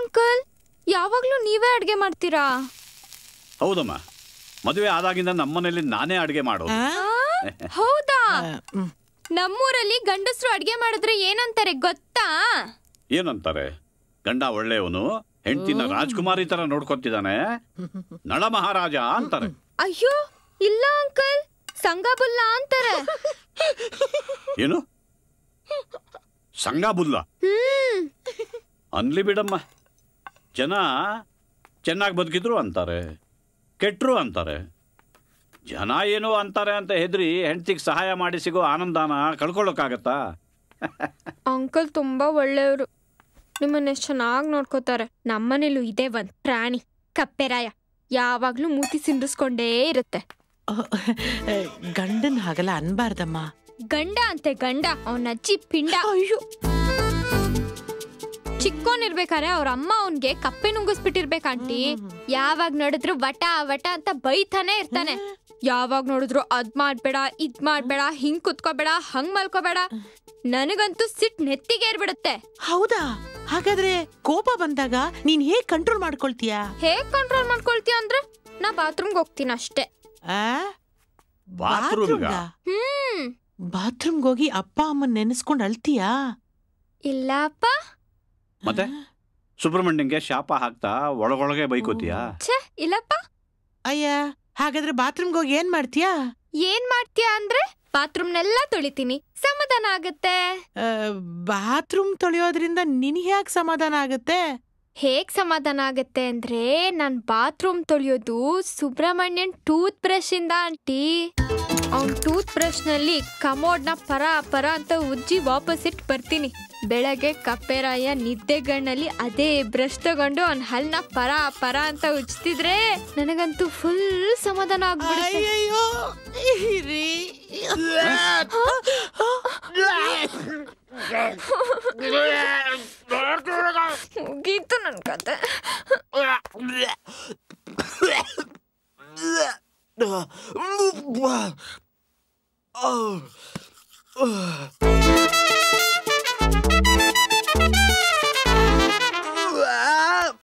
Uncle ಯಾವಾಗ್ಲೂ ನೀವೇ ಅಡ್ಗೆ ಮಾಡ್ತೀರಾ ಹೌದಮ್ಮ ಮದುವೆ ಆದಾಗಿಂದ ನಮ್ಮನೇಲಿ ನಾನೇ ಅಡುಗೆ ಮಾಡೋದು ಆ? ಹೌದಾ ನಮ್ಮೂರಲ್ಲಿ ಗಂಡಸರು ಅಡ್ಗೆ ಮಾಡಿದ್ರೆ ಏನಂತಾರೆ ಗೊತ್ತಾ ಏನಂತಾರೆ ಗಂಡ ಒಳ್ಳೆಯವನು ಹೆಂಡತಿನ ರಾಜ್ಕುಮಾರಿ ತರ ನೋಡ್ಕೊತಿದ್ದಾನೆ ನಳ ಮಹಾರಾಜ ಅಂತಾರೆ ಅಯ್ಯೋ ಇಲ್ಲ ಅಂಕಲ್ ಸಂಗಬುಲ್ಲ ಅಂತಾರೆ ಏನು ಸಂಗಾಬುಲ್ಲ ಹ್ಮ್ ಅನ್ಲಿ ಬಿಡಮ್ಮ ಜನ ಚೆನ್ನಾಗಿ ಬದುಕಿದ್ರು ಅಂತಾರೆ ಕೆಟ್ಟರು ಅಂತಾರೆ ಜನ ಏನೋ ಅಂತಾರೆ ಅಂತ ಹೆದ್ರಿ ಹೆಂಡ್ತಿಗೆ ಸಹಾಯ ಮಾಡಿ ಸಿಗೋ ಆನಂದನ ಕಳ್ಕೊಳ್ಳೋಕ್ಕಾಗತ್ತಾ ಅಂಕಲ್ ತುಂಬಾ ಒಳ್ಳೆಯವರು ನಿಮ್ಮನ್ನ ಎಷ್ಟು ಚೆನ್ನಾಗಿ ನೋಡ್ಕೋತಾರೆ ನಮ್ಮನೇಲೂ ಇದೆ ಒಂದ್ ಪ್ರಾಣಿ ಕಪ್ಪೆರಾಯ ಯಾವಾಗ್ಲೂ ಮೂತಿ ಸಿಂಡಿಸ್ಕೊಂಡೇ ಇರುತ್ತೆ ಗಂಡನ್ ಹಾಗಲ್ಲ ಅನ್ಬಾರ್ದಮ್ಮ ಗಂಡ ಅಂತೆ ಗಂಡ ಅವನ ಅಜ್ಜಿ ಪಿಂಡ ಅಯ್ಯೋ ಚಿಕ್ಕೋನಿರ್ಬೇಕಾರೆ ಅವ್ರ ಅಮ್ಮ ಅವನ್ಗೆ ಕಪ್ಪೆ ನುಂಗಿಸ್ಬಿಟ್ಟಿರ್ಬೇಕು ಆಂಟಿ ಯಾವಾಗ ನೋಡಿದ್ರು ವಟ ವಟ ಅಂತ ಬೈತಾನೆ ಇರ್ತಾನೆ ಯಾವಾಗ ನೋಡಿದ್ರು ಅದ್ ಮಾಡ್ಬೇಡ ಇದ್ ಮಾಡ್ಬೇಡ ಹಿಂಗ್ ಕುತ್ಕೋಬೇಡ ಹಂಗ್ ಮಲ್ಕೋಬೇಡ ನನಗಂತೂ ಸಿಟ್ ನೆತ್ತಿಗೆ ಏರ್ಬಿಡುತ್ತೆ ಹೌದಾ ಹಾಗಾದ್ರೆ ಕೋಪ ಬಂದಾಗ ನೀನ್ ಹೇಗ್ ಕಂಟ್ರೋಲ್ ಮಾಡ್ಕೊಳ್ತೀಯಾ ಹೇಗ್ ಕಂಟ್ರೋಲ್ ಮಾಡ್ಕೊಳ್ತೀಯ ಅಂದ್ರೆ ನಾ ಬಾತ್ರೂಮ್ಗೆ ಹೋಗ್ತೀನಿ ಅಷ್ಟೇ ಆ? ಬಾತ್ರೂಮ್ಗ? ಬಾತ್ರೂಮ್ಗಾ? ಹ್ಮ್ ಬಾತ್ರೂಮ್ಗ್ ಹೋಗಿ ಅಪ್ಪ ಅಮ್ಮನ್ ನೆನೆಸ್ಕೊಂಡ್ ಅಳ್ತೀಯಾ ಇಲ್ಲಪ್ಪ ಮತ್ತೆ ಸುಬ್ರಹ್ಮಣ್ಯಂಗೆ ಶಾಪ ಹಾಕ್ತಾ ಒಳಗೊಳಗೆ ಬೈಕೋತೀಯಾ ಛೇ ಇಲ್ಲಪ್ಪ ಅಯ್ಯ ಹಾಗಾದ್ರೆ ಬಾತ್ರೂಮ್ಗ್ ಹೋಗಿ ಏನ್ ಮಾಡ್ತೀಯಾ ಏನ್ ಮಾಡ್ತೀಯ ಅಂದ್ರೆ ಬಾತ್ರೂಮ್ನೆಲ್ಲ ತೊಳಿತೀನಿ ಸಮಾಧಾನ ಆಗತ್ತೆ ಆ, ಬಾತ್ರೂಮ್ ತೊಳೆಯೋದ್ರಿಂದ ನಿನಗೆ ಯಾಕೆ ಸಮಾಧಾನ ಆಗುತ್ತೆ ಹೇಗ್ ಸಮಾಧಾನ ಆಗತ್ತೆ ಅಂದ್ರೆ ನಾನ್ ಬಾತ್ರೂಮ್ ತೊಳೆಯೋದು ಸುಬ್ರಹ್ಮಣ್ಯನ್ ಟೂತ್ ಬ್ರಷ್ ಇಂದ ಆಂಟಿ ಅವ್ನ್ ಟೂತ್ ಬ್ರಷ್ ನಲ್ಲಿ ಕಮೋಡ್ನ ಪರ ಪರ ಅಂತ ಉಜ್ಜಿ ವಾಪಸ್ ಇಟ್ಟು ಬರ್ತೀನಿ ಬೆಳಗ್ಗೆ ಕಪ್ಪೆರಾಯ ನಿದ್ದೆಗಣ್ಣಲ್ಲಿ ಅದೇ ಬ್ರಷ್ ತಗೊಂಡು ಅವ್ನ ಹಲ್ನ ಪರ ಪರ ಅಂತ ಉಜ್ತಿದ್ರೆ ನನಗಂತೂ ಫುಲ್ ಸಮಾಧಾನ ಆಗ್ಬಿಡುತ್ತೆ ಅಯ್ಯಯ್ಯೋ ಇರಿ. ಮುಗೀತು ನನ್ ಕತೆ Oh.